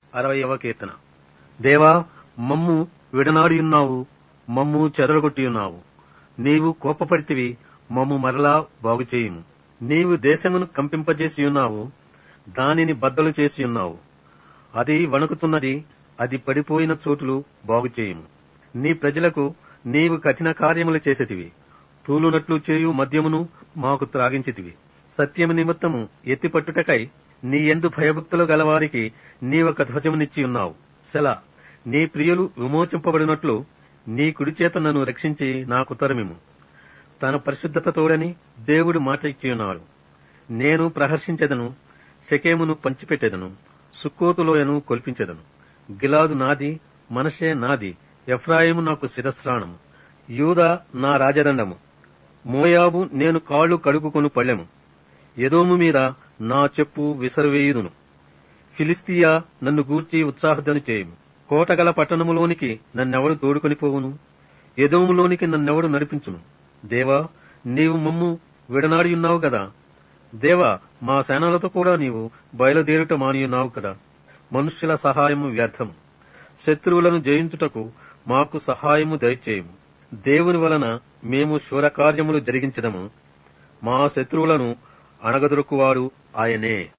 అరవయవ కీర్తన దేవా మమ్ము విడనాడియున్నావు మమ్ము చెదరగొట్టియున్నావు నీవు కోపపడితివి మమ్ము మరలా బాగుచేయుము నీవు దేశమును కంపింపజేసియున్నావు దానిని బద్దలు చేసియున్నావు అది వణుకుతున్నది అది పడిపోయిన చోటులు బాగుచేయుము నీ ప్రజలకు నీవు కఠిన కార్యములు చేసేటివి తూలునట్లు చేయు మద్యమును మాకు త్రాగించితివి సత్యము నిమిత్తము ఎత్తిపట్టుటకై నీ ఎందు భయభక్తులు గలవారికి నీవొక ధ్వజమునిచ్చి ఉన్నావు సెల నీ ప్రియులు విమోచింపబడినట్లు నీ కుడి చేత నన్ను రక్షించి నాకు తరమిము తన పరిశుద్ధత తోడని దేవుడు మాట ఇచ్చియున్నాడు నేను ప్రహర్షించెదను షకేమును పంచిపెట్టెదను సుక్కోతులోయను కొల్పించెదను గిలాదు నాది మనషే నాది ఎఫ్రాయిము నాకు శిరస్రాణము యూదా నా రాజదండము మోయాబు నేను కాళ్ళు కడుగుకొను పళ్ళెము ఎదోము మీద నా చెప్పు విసరవేయుదును ఫిలిస్తీయా నన్ను గూర్చి ఉత్సాహధ్వని చేయము కోటగల పట్టణములోనికి నన్నెవడు తోడుకొని పోవును ఎదోములోనికి నన్నెవడు నడిపించును దేవా నీవు మమ్ము విడనాడియున్నావు కదా దేవా మా సేనలతో కూడా నీవు బయలుదేరుట మానియున్నావు కదా మనుష్యుల సహాయము వ్యర్థము శత్రువులను జయించుటకు మాకు సహాయము దయచేయము దేవుని వలన మేము శూరకార్యములు జరిగించదము మా శత్రువులను అణగదొరుకువాడు ఆయనే